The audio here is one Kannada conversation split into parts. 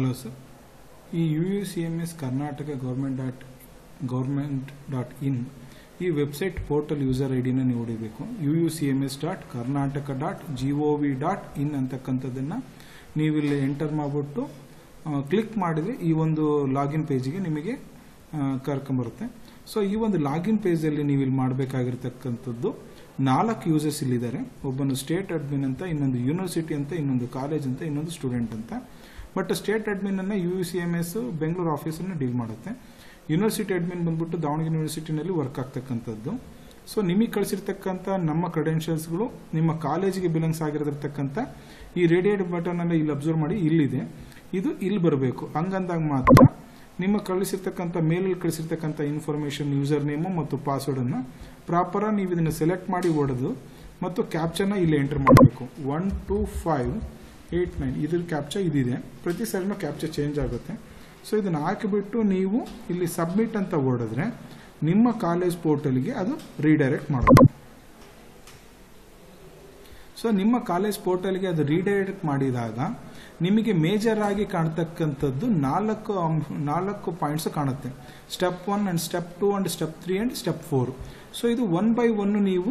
ಹಲೋ ಸರ್ ಈ U U C M S Karnataka government dot government dot in ಈ ವೆಬ್ಸೈಟ್ ಪೋರ್ಟಲ್ ಯೂಸರ್ ಐ ಡಿನ ನೀವು ಹೊಡಿಬೇಕು U U C M S dot Karnataka dot G O V dot in ಅಂತಕ್ಕಂಥದ್ದನ್ನು ನೀವಿಲ್ಲಿ ಎಂಟರ್ ಮಾಡಿಬಿಟ್ಟು ಕ್ಲಿಕ್ ಮಾಡಿದರೆ ಈ ಒಂದು ಲಾಗಿನ್ ಪೇಜಿಗೆ ನಿಮಗೆ ಕರ್ಕೊಂಬರುತ್ತೆ ಸೊ ಈ ಒಂದು ಲಾಗಿನ್ ಪೇಜಲ್ಲಿ ನೀವು ಇಲ್ಲಿ ಮಾಡಬೇಕಾಗಿರ್ತಕ್ಕಂಥದ್ದು ನಾಲ್ಕು ಯೂಸರ್ಸ್ ಇಲ್ಲಿದ್ದಾರೆ ಒಬ್ಬನು ಸ್ಟೇಟ್ ಅಡ್ಮಿನ್ ಅಂತ ಇನ್ನೊಂದು ಯೂನಿವರ್ಸಿಟಿ ಅಂತ ಇನ್ನೊಂದು ಕಾಲೇಜ್ ಅಂತ ಇನ್ನೊಂದು ಸ್ಟೂಡೆಂಟ್ ಅಂತ ಬಟ್ ಸ್ಟೇಟ್ ಅಡ್ಮಿನ್ ಅನ್ನ U C M S Bengaluru ಆಫೀಸನ್ನು ಡೀಲ್ ಮಾಡುತ್ತೆ ಯೂನಿವರ್ಸಿಟಿ ಅಡ್ಮಿನ್ ಬಂದ್ಬಿಟ್ಟು ದಾವಣಗೆರೆ ಯೂನಿವರ್ಸಿಟಿನಲ್ಲಿ ವರ್ಕ್ ಆಗ್ತಕ್ಕಂಥದ್ದು ಸೊ ನಿಮಗೆ ಕಳಿಸಿರ್ತಕ್ಕಂಥ ನಮ್ಮ ಕ್ರೆಡೆನ್ಷಿಯಲ್ಸ್ಗಳು ನಿಮ್ಮ ಕಾಲೇಜಿಗೆ ಬಿಲಾಂಗ್ಸ್ ಆಗಿರತಕ್ಕಂಥ ಈ ರೇಡಿಯೇಟ್ ಬಟನ್ ಅನ್ನ ಇಲ್ಲಿ ಅಬ್ಸರ್ವ್ ಮಾಡಿ ಇಲ್ಲಿದೆ ಇದು ಇಲ್ಲಿ ಬರಬೇಕು ಹಂಗಂದಾಗ ಮಾತ್ರ ನಿಮ್ಮ ಕಳಿಸಿರ್ತಕ್ಕಂಥ ಮೇಲಲ್ಲಿ ಕಳಿಸಿರ್ತಕ್ಕಂಥ ಇನ್ಫಾರ್ಮೇಷನ್ ಯೂಸರ್ ನೇಮು ಮತ್ತು ಪಾಸ್ವರ್ಡ್ ಅನ್ನ ಪ್ರಾಪರ್ ನೀವು ಇದನ್ನ ಸೆಲೆಕ್ಟ್ ಮಾಡಿ ಹೊಡೆದು ಮತ್ತು ಕ್ಯಾಪ್ಚರ್ನ ಇಲ್ಲಿ ಎಂಟರ್ ಮಾಡಬೇಕು one two five eight nine ಇದ್ರ ಕ್ಯಾಪ್ಚರ್ ಇದಿದೆ ಪ್ರತಿ ಸರಿನೂ ಕ್ಯಾಪ್ಚರ್ ಚೇಂಜ್ ಆಗುತ್ತೆ ಸೊ ಇದನ್ನು ಹಾಕಿಬಿಟ್ಟು ನೀವು ಇಲ್ಲಿ ಸಬ್ಮಿಟ್ ಅಂತ ಹೊಡೆದ್ರೆ ನಿಮ್ಮ ಕಾಲೇಜ್ ಪೋರ್ಟಲ್ಗೆ ಅದು ರೀಡೈರೆಕ್ಟ್ ಮಾಡುತ್ತೆ ಸೊ ನಿಮ್ಮ ಕಾಲೇಜ್ ಪೋರ್ಟಲ್ಗೆ ಅದು ರೀಡೈರೆಕ್ಟ್ ಮಾಡಿದಾಗ ನಿಮಗೆ ಮೇಜರ್ ಆಗಿ ಕಾಣ್ತಕ್ಕಂಥದ್ದು ನಾಲ್ಕು ಅಂಶ- ನಾಲ್ಕು ಪಾಯಿಂಟ್ಸ್ ಕಾಣುತ್ತೆ step one and step two and step three and step four so ಇದು ಒನ್ ಬೈ ಒನ್ ನೀವು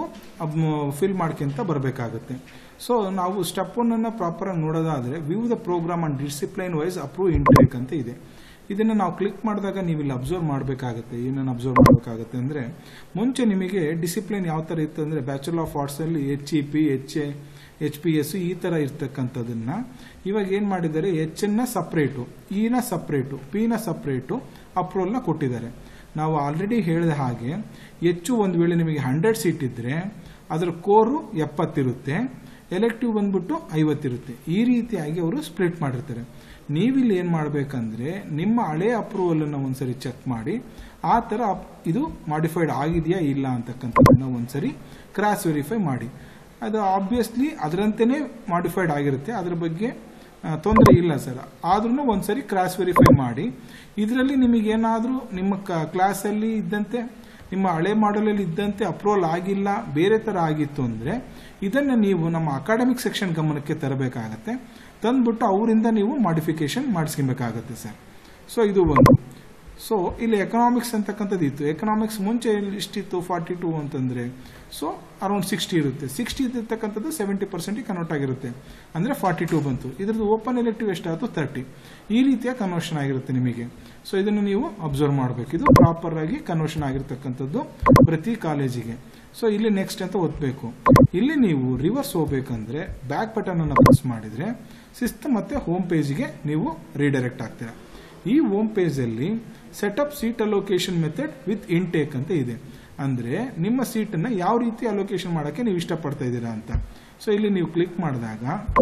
ಫಿಲ್ ಮಾಡ್ಕೊಂತ ಬರಬೇಕಾಗುತ್ತೆ ಸೊ ನಾವು ಸ್ಟೆಪ್ ಒನ್ ಅನ್ನ ಪ್ರಾಪರ್ ಆಗಿ ನೋಡೋದಾದ್ರೆ view the programme and discipline wise approve intake ಅಂತ ಇದೆ ಇದನ್ನ ನಾವು ಕ್ಲಿಕ್ ಮಾಡಿದಾಗ ನೀವು ಇಲ್ಲಿ ಅಬ್ಸರ್ವ್ ಮಾಡಬೇಕಾಗುತ್ತೆ ಏನನ್ನು ಅಬ್ಸರ್ವ್ ಮಾಡಬೇಕಾಗುತ್ತೆ ಅಂದ್ರೆ ಮುಂಚೆ ನಿಮಗೆ ಡಿಸಿಪ್ಲಿನ್ ಯಾವ ತರ ಇತ್ತು ಅಂದ್ರೆ ಬ್ಯಾಚುಲರ್ ಆಫ್ ಆರ್ಟ್ಸ್ ಅಲ್ಲಿ H E P H A H P S ಈ ತರ ಇರ್ತಕ್ಕಂಥದನ್ನ ಇವಾಗ ಏನ್ ಮಾಡಿದ್ದಾರೆ ಎಚ್ ನ ಸಪ್ರೇಟು ಇ ನ ಸಪ್ರೇಟು ಪಿ ನ ಸಪ್ರೇಟು ಅಪ್ರೂವಲ್ ನ ಕೊಟ್ಟಿದ್ದಾರೆ ನಾವು ಆಲ್ರೆಡಿ ಹೇಳಿದ ಹಾಗೆ ಹೆಚ್ಚು ಒಂದು ವೇಳೆ ನಿಮಗೆ ಹಂಡ್ರೆಡ್ ಸೀಟ್ ಇದ್ರೆ ಅದರ ಕೋರು ಎಪ್ಪತ್ತಿರುತ್ತೆ ಎಲೆಕ್ಟಿವ್ ಬಂದ್ಬಿಟ್ಟು ಐವತ್ತಿರುತ್ತೆ ಈ ರೀತಿಯಾಗಿ ಅವರು ಸ್ಪ್ಲಿಟ್ ಮಾಡಿರ್ತಾರೆ ನೀವಿಲ್ಲಿ ಏನ್ ಮಾಡ್ಬೇಕಂದ್ರೆ ನಿಮ್ಮ ಹಳೆ ಅಪ್ರೂವಲ್ ಅನ್ನ ಒಂದ್ಸರಿ ಚೆಕ್ ಮಾಡಿ ಆ ತರ ಅಪ್- ಇದು ಮಾಡಿಫೈಡ್ ಆಗಿದೆಯಾ ಇಲ್ಲ ಅಂತಕ್ಕಂಥದ್ದನ್ನ ಒಂದ್ಸರಿ ಕ್ರಾಸ್ ವೆರಿಫೈ ಮಾಡಿ ಅದು ಆಬ್ವಿಯಸ್ಲಿ ಅದರಂತೆಯೇ ಮಾಡಿಫೈಡ್ ಆಗಿರುತ್ತೆ ಅದ್ರ ಬಗ್ಗೆ ತೊಂದರೆ ಇಲ್ಲ ಸರ್ ಆದ್ರೂ ಒಂದ್ಸರಿ ಕ್ರಾಸ್ ವೆರಿಫೈ ಮಾಡಿ ಇದರಲ್ಲಿ ನಿಮಗೇನಾದ್ರೂ ನಿಮ್ಮ ಕ್ಲಾಸಲ್ಲಿ ಇದ್ದಂತೆ ನಿಮ್ಮ ಹಳೆ ಮಾಡಲಲ್ಲಿ ಇದ್ದಂತೆ ಅಪ್ರೂವಲ್ ಆಗಿಲ್ಲ ಬೇರೆ ತರ ಆಗಿತ್ತು ಅಂದ್ರೆ ಇದನ್ನ ನೀವು ನಮ್ಮ ಅಕಾಡೆಮಿಕ್ ಸೆಕ್ಷನ್ ಗಮನಕ್ಕೆ ತರಬೇಕಾಗತ್ತೆ ತಂದ್ಬಿಟ್ಟು ಅವರಿಂದ ನೀವು ಮಾಡಿಫಿಕೇಶನ್ ಮಾಡಿಸ್ಕೊಬೇಕಾಗತ್ತೆ ಸರ್ ಸೊ ಇದು ಒಂದು ಸೊ ಇಲ್ಲಿ ಎಕನಾಮಿಕ್ಸ್ ಅಂತಕ್ಕಂಥದ್ದು ಇತ್ತು ಎಕನಾಮಿಕ್ಸ್ ಮುಂಚೆ ಇಷ್ಟಿತ್ತು ಫಾರ್ಟಿ ಟೂ ಅಂತಂದ್ರೆ ಸೊ ಅರೌಂಡ್ ಸಿಕ್ಸ್ಟಿ ಇರುತ್ತೆ ಸಿಕ್ಸ್ಟಿ ಇರ್ತಕ್ಕಂಥದ್ದು ಸೆವೆಂಟಿ ಪರ್ಸೆಂಟ್ ಕನ್ವರ್ಟ್ ಆಗಿರುತ್ತೆ ಅಂದ್ರೆ ಫಾರ್ಟಿ ಟೂ ಬಂತು ಇದ್ರದ್ದು ಓಪನ್ ಎಲೆಕ್ಟಿವ್ ಎಷ್ಟಾಯ್ತು ತರ್ಟಿ ಈ ರೀತಿಯ ಕನ್ವರ್ಷನ್ ಆಗಿರುತ್ತೆ ನಿಮಗೆ ಸೊ ಇದನ್ನು ನೀವು ಅಬ್ಸರ್ವ್ ಮಾಡಬೇಕು ಇದು ಪ್ರಾಪರ್ ಆಗಿ ಕನ್ವರ್ಷನ್ ಆಗಿರ್ತಕ್ಕಂಥದ್ದು ಪ್ರತಿ ಕಾಲೇಜಿಗೆ ಸೊ ಇಲ್ಲಿ ನೆಕ್ಸ್ಟ್ ಅಂತ ಒತ್ತಬೇಕು ಇಲ್ಲಿ ನೀವು ರಿವರ್ಸ್ ಹೋಗ್ಬೇಕಂದ್ರೆ ಬ್ಯಾಕ್ ಬಟನ್ ಅನ್ನು ಪ್ರೆಸ್ ಮಾಡಿದ್ರೆ ಸಿಸ್ಟಮ್ ಮತ್ತೆ ಹೋಮ್ ಪೇಜ್ಗೆ ನೀವು ರೀಡೈರೆಕ್ಟ್ ಆಗ್ತೀರಾ ಈ ಹೋಮ್ ಪೇಜ್ ಅಲ್ಲಿ setup seat allocation method with intake ಅಂತ ಇದೆ ಅಂದ್ರೆ ನಿಮ್ಮ ಸೀಟ್ ಅನ್ನ ಯಾವ ರೀತಿ ಅಲೋಕೇಶನ್ ಮಾಡಕ್ಕೆ ನೀವು ಇಷ್ಟಪಡ್ತಾ ಇದ್ದೀರಾ ಅಂತ ಸೊ ಇಲ್ಲಿ ನೀವು ಕ್ಲಿಕ್ ಮಾಡಿದಾಗ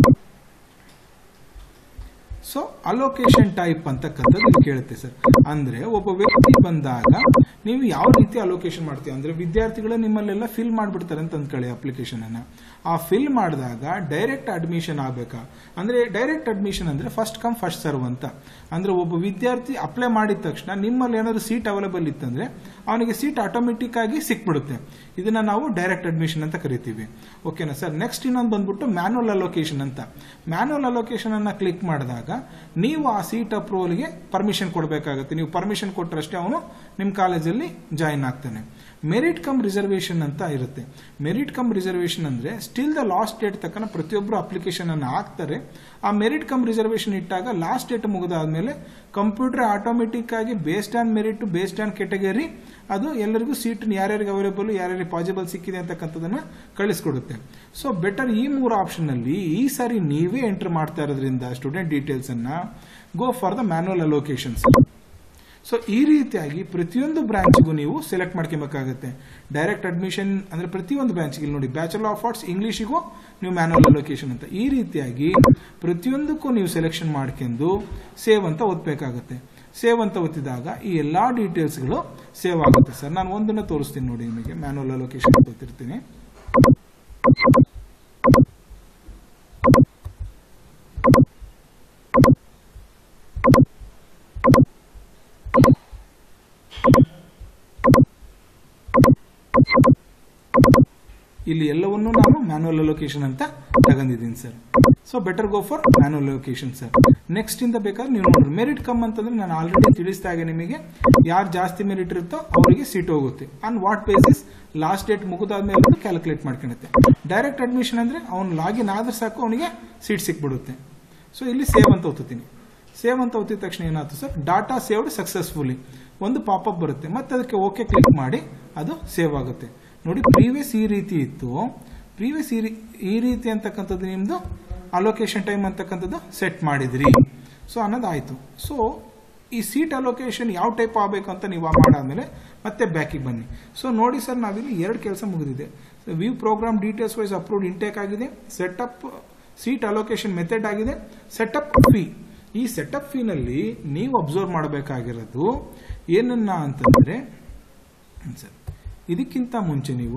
ಸೊ ಅಲೋಕೇಶನ್ ಟೈಪ್ ಅಂತಕ್ಕಂಥದ್ದು ಇಲ್ಲಿ ಕೇಳುತ್ತೆ ಸರ್ ಅಂದ್ರೆ ಒಬ್ಬ ವ್ಯಕ್ತಿ ಬಂದಾಗ ನೀವು ಯಾವ ರೀತಿ ಅಲೋಕೇಶನ್ ಮಾಡ್ತೀವಿ ಅಂದ್ರೆ ವಿದ್ಯಾರ್ಥಿಗಳು ನಿಮ್ಮಲ್ಲೆಲ್ಲ ಫಿಲ್ ಮಾಡ್ಬಿಡ್ತಾರೆ ಅಂತ ಅಂದ್ಕೊಳ್ಳಿ ಅಪ್ಲಿಕೇಶನ್ ಅನ್ನ ಆ ಫಿಲ್ ಮಾಡಿದಾಗ ಡೈರೆಕ್ಟ್ ಅಡ್ಮಿಷನ್ ಆಗ್ಬೇಕಾ ಅಂದ್ರೆ ಡೈರೆಕ್ಟ್ ಅಡ್ಮಿಷನ್ ಅಂದ್ರೆ ಫಸ್ಟ್ ಕಮ್ ಫಸ್ಟ್ ಸರ್ವ್ ಅಂತ ಅಂದ್ರೆ ಒಬ್ಬ ವಿದ್ಯಾರ್ಥಿ ಅಪ್ಲೈ ಮಾಡಿದ ತಕ್ಷಣ ನಿಮ್ಮಲ್ಲಿ ಏನಾದ್ರು ಸೀಟ್ ಅವೈಲೇಬಲ್ ಇತ್ತಂದ್ರೆ ಅವನಿಗೆ ಸೀಟ್ ಆಟೋಮೆಟಿಕ್ ಆಗಿ ಸಿಕ್ಬಿಡುತ್ತೆ ಇದನ್ನ ನಾವು ಡೈರೆಕ್ಟ್ ಅಡ್ಮಿಷನ್ ಅಂತ ಕರಿತೀವಿ ಓಕೆನಾ ಸರ್ ನೆಕ್ಸ್ಟ್ ಇನ್ನೊಂದು ಬಂದ್ಬಿಟ್ಟು ಮ್ಯಾನುವಲ್ ಅಲೋಕೇಶನ್ ಅಂತ ಮ್ಯಾನುವಲ್ ಅಲೋಕೇಶನ್ ಅನ್ನ ಕ್ಲಿಕ್ ಮಾಡಿದಾಗ ನೀವು ಆ ಸೀಟ್ ಅಪ್ರೂವಲ್ಗೆ ಪರ್ಮಿಷನ್ ಕೊಡಬೇಕಾಗುತ್ತೆ ನೀವು ಪರ್ಮಿಷನ್ ಕೊಟ್ಟರಷ್ಟೇ ಅವನು ನಿಮ್ಮ ಕಾಲೇಜಲ್ಲಿ ಜಾಯಿನ್ ಆಗ್ತಾನೆ ಮೆರಿಟ್ ಕಮ್ ರಿಸರ್ವೇಶನ್ ಅಂತ ಇರುತ್ತೆ ಮೆರಿಟ್ ಕಮ್ ರಿಸರ್ವೇಶನ್ ಅಂದ್ರೆ ಸ್ಟಿಲ್ ದ ಲಾಸ್ಟ್ ಡೇಟ್ ತಕ್ಕನ ಪ್ರತಿಯೊಬ್ಬರು ಅಪ್ಲಿಕೇಶನ್ ಅನ್ನು ಹಾಕ್ತಾರೆ ಆ ಮೆರಿಟ್ ಕಮ್ ರಿಸರ್ವೇಶನ್ ಇಟ್ಟಾಗ ಲಾಸ್ಟ್ ಡೇಟ್ ಮುಗಿದಾದ್ಮೇಲೆ ಕಂಪ್ಯೂಟರ್ ಆಟೋಮೆಟಿಕ್ ಆಗಿ based on merit based on category ಅದು ಎಲ್ಲರಿಗೂ ಸೀಟ್ ಯಾರ್ಯಾರಿಗೆ ಅವೈಲೇಬಲ್ ಯಾರ್ಯಾರಿಗೆ ಪಾಸಿಬಲ್ ಸಿಕ್ಕಿದೆ ಅಂತಕ್ಕಂಥದನ್ನ ಕಳಿಸ್ಕೊಡುತ್ತೆ ಸೊ ಬೆಟರ್ ಈ ಮೂರು ಆಪ್ಷನ್ ಅಲ್ಲಿ ಈ ಸಾರಿ ನೀವೇ ಎಂಟರ್ ಮಾಡ್ತಾ ಇರೋದ್ರಿಂದ ಸ್ಟೂಡೆಂಟ್ ಡೀಟೇಲ್ಸ್ ಅನ್ನ go for the manual allocations so ಈ ರೀತಿಯಾಗಿ ಪ್ರತಿಯೊಂದು ಬ್ರಾಂಚ್ಗೂ ನೀವು ಸೆಲೆಕ್ಟ್ ಮಾಡ್ಕೊಬೇಕಾಗುತ್ತೆ ಡೈರೆಕ್ಟ್ ಅಡ್ಮಿಷನ್ ಅಂದ್ರೆ ಪ್ರತಿಯೊಂದು ಬ್ರಾಂಚ್ಗೆ ನೋಡಿ ಬ್ಯಾಚುಲರ್ ಆಫ್ ಆರ್ಟ್ಸ್ ಇಂಗ್ಲಿಷಿಗೂ ನೀವು ಮ್ಯಾನುವಲ್ ಅಲೋಕೇಶನ್ ಅಂತ ಈ ರೀತಿಯಾಗಿ ಪ್ರತಿಯೊಂದಕ್ಕೂ ನೀವು ಸೆಲೆಕ್ಷನ್ ಮಾಡ್ಕೊಂಡು ಸೇವ್ ಅಂತ ಒತ್ತಬೇಕಾಗುತ್ತೆ ಸೇವ್ ಅಂತ ಒತ್ತಿದಾಗ ಈ ಎಲ್ಲಾ ಡೀಟೇಲ್ಸ್ಗಳು ಸೇವ್ ಆಗುತ್ತೆ ಸರ್ ನಾನು ಒಂದನ್ನ ತೋರಿಸ್ತೀನಿ ನೋಡಿ ನಿಮಗೆ ಮ್ಯಾನುವಲ್ ಅಲೋಕೇಶನ್ ಗೊತ್ತಿರ್ತೀನಿ ಇಲ್ಲಿ ಎಲ್ಲವನ್ನೂ ನಾನು ಮ್ಯಾನುವಲ್ ಅಲೋಕೇಶನ್ ಅಂತ ತಗೊಂಡಿದ್ದೀನಿ sir so better go for manual location sir next ಇಂದ ಬೇಕಾದ್ರೆ ನೀವು ನೋಡ್ರಿ ಮೆರಿಟ್ ಕಮ್ ಅಂತಂದ್ರೆ ನಾನು ಆಲ್ರೆಡಿ ತಿಳಿಸಿದಾಗ ನಿಮಗೆ ಯಾರು ಜಾಸ್ತಿ ಮೆರಿಟ್ ಇರುತ್ತೋ ಅವರಿಗೆ ಸೀಟ್ ಹೋಗುತ್ತೆ on what basis last date ಮುಗಿದಾದ್ಮೇಲೆ ಕ್ಯಾಲ್ಕುಲೇಟ್ ಮಾಡ್ಕೊಳುತ್ತೆ ಡೈರೆಕ್ಟ್ ಅಡ್ಮಿಷನ್ ಅಂದ್ರೆ ಅವ್ನು ಲಾಗಿನ್ ಆದ್ರೆ ಸಾಕು ಅವನಿಗೆ ಸೀಟ್ ಸಿಕ್ಬಿಡುತ್ತೆ ಸೊ ಇಲ್ಲಿ ಸೇವ್ ಅಂತ ಒತ್ತುತ್ತೀನಿ ಸೇವ್ ಅಂತ ಒತ್ತಿದ ತಕ್ಷಣ ಏನಾಯ್ತು ಸರ್ ಡಾಟಾ ಸೇವ್ಡ್ ಸಕ್ಸಸ್ಫುಲಿ ಒಂದು ಪಾಪಪ್ ಬರುತ್ತೆ ಮತ್ತೆ ಅದಕ್ಕೆ ಓಕೆ ಕ್ಲಿಕ್ ಮಾಡಿ ಅದು ಸೇವ್ ಆಗುತ್ತೆ ನೋಡಿ ಪ್ರೀವಿಯಸ್ ಈ ರೀತಿ ಇತ್ತು ಪ್ರೀವಿಯಸ್ ಈ ರೀ- ಈ ರೀತಿ ಅಂತಕ್ಕಂಥದ್ದು ನಿಮ್ದು ಅಲೋಕೇಶನ್ ಟೈಮ್ ಅಂತಕ್ಕಂಥದ್ದು ಸೆಟ್ ಮಾಡಿದ್ರಿ ಸೊ ಅನ್ನೋದಾಯ್ತು ಸೊ ಈ ಸೀಟ್ ಅಲೋಕೇಶನ್ ಯಾವ ಟೈಪ್ ಆಗಬೇಕು ಅಂತ ನೀವು ಮಾಡಾದ್ಮೇಲೆ ಮತ್ತೆ ಬ್ಯಾಕಿಗೆ ಬನ್ನಿ ಸೊ ನೋಡಿ ಸರ್ ನಾವಿಲ್ಲಿ ಎರಡು ಕೆಲಸ ಮುಗಿದಿದೆ view programme details wise approved intake ಆಗಿದೆ ಸೆಟಪ್ ಸೀಟ್ ಅಲೋಕೇಶನ್ ಮೆಥಡ್ ಆಗಿದೆ ಸೆಟಪ್ ಫೀ ಈ ಸೆಟಪ್ ಫೀನಲ್ಲಿ ನೀವು ಅಬ್ಸರ್ವ್ ಮಾಡಬೇಕಾಗಿರೋದು ಏನನ್ನ ಅಂತಂದ್ರೆ ಸರ್ ಇದಕ್ಕಿಂತ ಮುಂಚೆ ನೀವು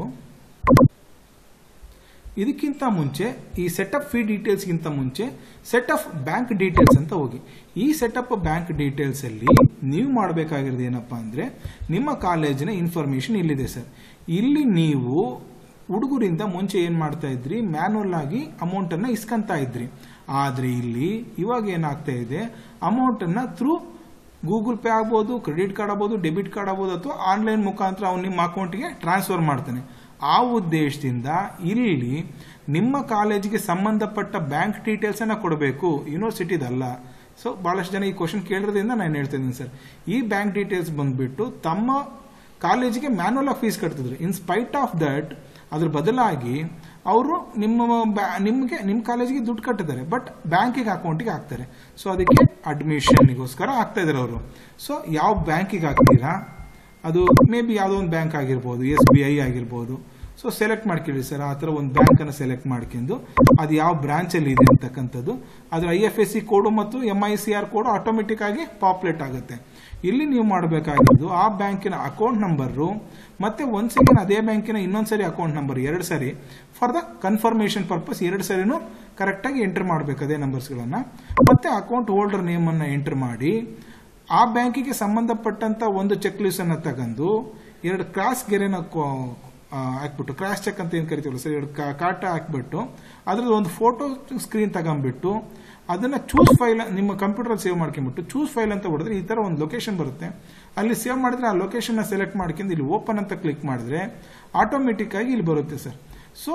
ಇದಕ್ಕಿಂತ ಮುಂಚೆ ಈ ಸೆಟಪ್ ಫೀ ಡೀಟೇಲ್ಸ್ಗಿಂತ ಮುಂಚೆ ಸೆಟಪ್ ಬ್ಯಾಂಕ್ ಡೀಟೇಲ್ಸ್ ಅಂತ ಹೋಗಿ ಈ ಸೆಟಪ್ ಬ್ಯಾಂಕ್ ಡೀಟೇಲ್ಸ್ ಅಲ್ಲಿ ನೀವು ಮಾಡಬೇಕಾಗಿರೋದು ಏನಪ್ಪಾ ಅಂದ್ರೆ ನಿಮ್ಮ ಕಾಲೇಜಿನ ಇನ್ಫಾರ್ಮೇಶನ್ ಇಲ್ಲಿದೆ ಸರ್ ಇಲ್ಲಿ ನೀವು ಹುಡುಗರಿಂದ ಮುಂಚೆ ಏನ್ ಮಾಡ್ತಾ ಇದ್ರಿ ಮ್ಯಾನುವಲ್ ಆಗಿ ಅಮೌಂಟ್ ಅನ್ನ ಇಸ್ಕೊಂತ ಇದ್ರಿ ಆದ್ರೆ ಇಲ್ಲಿ ಇವಾಗ ಏನಾಗ್ತಾ ಇದೆ ಅಮೌಂಟ್ ಅನ್ನ ಥ್ರೂ ಗೂಗಲ್ ಪೇ ಆಗ್ಬೋದು ಕ್ರೆಡಿಟ್ ಕಾರ್ಡ್ ಆಗ್ಬೋದು ಡೆಬಿಟ್ ಕಾರ್ಡ್ ಆಗ್ಬೋದು ಅಥವಾ ಆನ್ಲೈನ್ ಮುಖಾಂತರ ಅವ್ನು ನಿಮ್ಮ ಅಕೌಂಟ್ಗೆ ಟ್ರಾನ್ಸ್ಫರ್ ಮಾಡ್ತಾನೆ ಆ ಉದ್ದೇಶದಿಂದ ಇಲ್ಲಿ ನಿಮ್ಮ ಕಾಲೇಜಿಗೆ ಸಂಬಂಧಪಟ್ಟ ಬ್ಯಾಂಕ್ ಡೀಟೇಲ್ಸ್ ಅನ್ನ ಕೊಡಬೇಕು ಯೂನಿವರ್ಸಿಟಿದಲ್ಲ ಸೊ ಬಹಳಷ್ಟು ಜನ ಈ ಕ್ವಶನ್ ಕೇಳಿರೋದ್ರಿಂದ ನಾನು ಹೇಳ್ತಾ ಇದ್ದೀನಿ ಸರ್ ಈ ಬ್ಯಾಂಕ್ ಡೀಟೇಲ್ಸ್ ಬಂದ್ಬಿಟ್ಟು ತಮ್ಮ ಕಾಲೇಜಿಗೆ ಮ್ಯಾನುವಲ್ ಆಫ್ ಫೀಸ್ ಕಟ್ತಿದ್ರು ಇನ್ ಸ್ಪೈಟ್ ಆಫ್ ದಟ್ ಅದ್ರ ಬದಲಾಗಿ ಅವರು ನಿಮ್ಮ ಬ್ಯಾ- ನಿಮ್ಗೆ ನಿಮ್ಮ ಕಾಲೇಜಿಗೆ ದುಡ್ಡು ಕಟ್ಟಿದ್ದಾರೆ ಬಟ್ ಬ್ಯಾಂಕಿಗೆ ಅಕೌಂಟಿಗೆ ಹಾಕ್ತಾರೆ ಸೊ ಅದಕ್ಕೆ ಅಡ್ಮಿಷನ್ಗೋಸ್ಕರ ಹಾಕ್ತಾ ಇದ್ದಾರೆ ಅವರು ಸೊ ಯಾವ ಬ್ಯಾಂಕಿಗೆ ಹಾಕ್ತೀರಾ ಅದು ಮೇ ಬಿ ಯಾವುದೋ ಒಂದು ಬ್ಯಾಂಕ್ ಆಗಿರ್ಬೋದು ಎಸ್ ಬಿ ಐ ಆಗಿರ್ಬೋದು ಸೊ ಸೆಲೆಕ್ಟ್ ಮಾಡ್ಕೊಳ್ಳಿ ಸರ್ ಆ ಥರ ಒಂದು ಬ್ಯಾಂಕ್ ಅನ್ನು ಸೆಲೆಕ್ಟ್ ಮಾಡ್ಕೊಂಡು ಅದು ಯಾವ ಬ್ರಾಂಚ್ ಅಲ್ಲಿ ಇದೆ ಅಂತಕ್ಕಂಥದ್ದು ಅದ್ರ I F S C code ಮತ್ತು M I C R code automatic ಆಗಿ ಪಾಪ್ಯುಲೇಟ್ ಆಗುತ್ತೆ ಇಲ್ಲಿ ನೀವು ಮಾಡಬೇಕಾಗಿರೋದು ಆ ಬ್ಯಾಂಕಿನ ಅಕೌಂಟ್ ನಂಬರು ಮತ್ತೆ ಒಂದ್ ಸೆಕೆಂಡ್ ಅದೇ ಬ್ಯಾಂಕಿನ ಇನ್ನೊಂದ್ಸರಿ ಅಕೌಂಟ್ ನಂಬರ್ ಎರಡು ಸರಿ ಫಾರ್ ದ ಕನ್ಫರ್ಮೇಶನ್ ಪರ್ಪಸ್ ಎರಡು ಸರಿನೂ ಕರೆಕ್ಟಾಗಿ ಎಂಟರ್ ಮಾಡಬೇಕು ಅದೇ ನಂಬರ್ಸ್ಗಳನ್ನ ಮತ್ತೆ ಅಕೌಂಟ್ ಹೋಲ್ಡರ್ ನೇಮ್ ಅನ್ನ ಎಂಟರ್ ಮಾಡಿ ಆ ಬ್ಯಾಂಕಿಗೆ ಸಂಬಂಧಪಟ್ಟಂತ ಒಂದು ಚೆಕ್ ಲೀಸ್ಟ್ ಅನ್ನ ತಗೊಂಡು ಎರಡು ಕ್ರಾಸ್ ಗೆರೆನ ಕೊ- ಆ, ಹಾಕ್ಬಿಟ್ಟು ಕ್ರಾಸ್ ಚೆಕ್ ಅಂತ ಏನ್ ಕರಿತೀವಲ್ಲ ಸರ್ ಎರಡು ಕಾ- ಕಾಟ ಹಾಕ್ಬಿಟ್ಟು ಅದ್ರದ್ದು ಒಂದು ಫೋಟೋ ಸ್ಕ್ರೀನ್ ತಗೊಂಡ್ಬಿಟ್ಟು ಅದನ್ನ ಚೂಸ್ ಫೈಲ್ ನಿಮ್ಮ ಕಂಪ್ಯೂಟರ್ ಸೇವ್ ಮಾಡ್ಕೊಂಡ್ಬಿಟ್ಟು ಚೂಸ್ ಫೈಲ್ ಅಂತ ಹೊಡೆದ್ರೆ ಈ ತರ ಒಂದು ಲೊಕೇಶನ್ ಬರುತ್ತೆ ಅಲ್ಲಿ ಸೇವ್ ಮಾಡಿದ್ರೆ ಆ ಲೊಕೇಶನ್ ಸೆಲೆಕ್ಟ್ ಮಾಡ್ಕೊಂಡು ಇಲ್ಲಿ ಓಪನ್ ಅಂತ ಕ್ಲಿಕ್ ಮಾಡಿದ್ರೆ ಆಟೋಮೆಟಿಕ್ ಆಗಿ ಇಲ್ಲಿ ಬರುತ್ತೆ ಸರ್ ಸೊ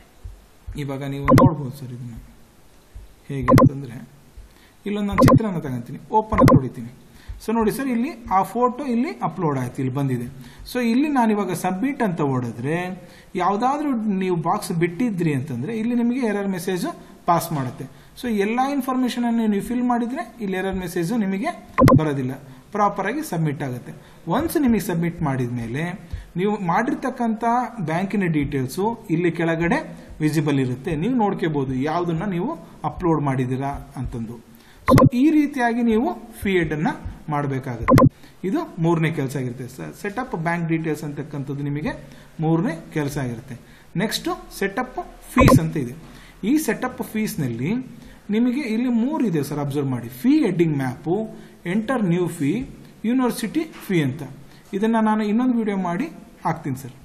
ಇವಾಗ ನೀವು ನೋಡ್ಬೋದು ಸರ್ ಇದನ್ನ ಹೇಗೆ ಅಂತಂದ್ರೆ ಇಲ್ಲೊಂದು ನಾನು ಚಿತ್ರನ ತಗೊಂತೀನಿ ಓಪನ್ ಅಂತ ಹೊಡಿತೀನಿ ಸೊ ನೋಡಿ ಸರ್ ಇಲ್ಲಿ ಆ ಫೋಟೋ ಇಲ್ಲಿ ಅಪ್ಲೋಡ್ ಆಯ್ತು ಇಲ್ಲಿ ಬಂದಿದೆ ಸೊ ಇಲ್ಲಿ ನಾನು ಇವಾಗ ಸಬ್ಮಿಟ್ ಅಂತ ಹೊಡೆದ್ರೆ ಯಾವ್ದಾದ್ರೂ ನೀವು ಬಾಕ್ಸ್ ಬಿಟ್ಟಿದ್ರಿ ಅಂತಂದ್ರೆ ಇಲ್ಲಿ ನಿಮಗೆ ಎರರ್ ಮೆಸೇಜ್ ಪಾಸ್ ಮಾಡುತ್ತೆ ಸೊ ಎಲ್ಲಾ ಇನ್ಫಾರ್ಮೇಶನ್ ಅನ್ನು ನೀವು ಫಿಲ್ ಮಾಡಿದ್ರೆ ಇಲ್ಲಿ ಎರರ್ ಮೆಸೇಜ್ ನಿಮಗೆ ಬರೋದಿಲ್ಲ ಪ್ರಾಪರ್ ಆಗಿ ಸಬ್ಮಿಟ್ ಆಗುತ್ತೆ ಒನ್ಸ್ ನಿಮಗೆ ಸಬ್ಮಿಟ್ ಮಾಡಿದ ಮೇಲೆ ನೀವು ಮಾಡಿರ್ತಕ್ಕಂಥ ಬ್ಯಾಂಕಿನ ಡೀಟೇಲ್ಸು ಇಲ್ಲಿ ಕೆಳಗಡೆ ವಿಸಿಬಲ್ ಇರುತ್ತೆ ನೀವು ನೋಡ್ಕೋಬಹುದು ಯಾವ್ದನ್ನ ನೀವು ಅಪ್ಲೋಡ್ ಮಾಡಿದ್ದೀರಾ ಅಂತಂದು ಸೊ ಈ ರೀತಿಯಾಗಿ ನೀವು ಫೀಡ್ ಅನ್ನ ಮಾಡಬೇಕಾಗುತ್ತೆ ಇದು ಮೂರನೇ ಕೆಲಸ ಆಗಿರುತ್ತೆ ಸೆಟಪ್ ಬ್ಯಾಂಕ್ ಡೀಟೇಲ್ಸ್ ಅಂತಕ್ಕಂಥದ್ದು ನಿಮಗೆ ಮೂರನೇ ಕೆಲಸ ಆಗಿರುತ್ತೆ ನೆಕ್ಸ್ಟ್ ಸೆಟಪ್ ಫೀಸ್ ಅಂತ ಇದೆ ಈ ಸೆಟಪ್ ಫೀಸ್ನಲ್ಲಿ ನಿಮಗೆ ಇಲ್ಲಿ ಮೂರು ಇದೆ ಸರ್ ಅಬ್ಸರ್ವ್ ಮಾಡಿ fee heading map enter new fee university fee ಅಂತ ಇದನ್ನ ನಾನು ಇನ್ನೊಂದು ವಿಡಿಯೋ ಮಾಡಿ ಹಾಕ್ತೀನಿ ಸರ್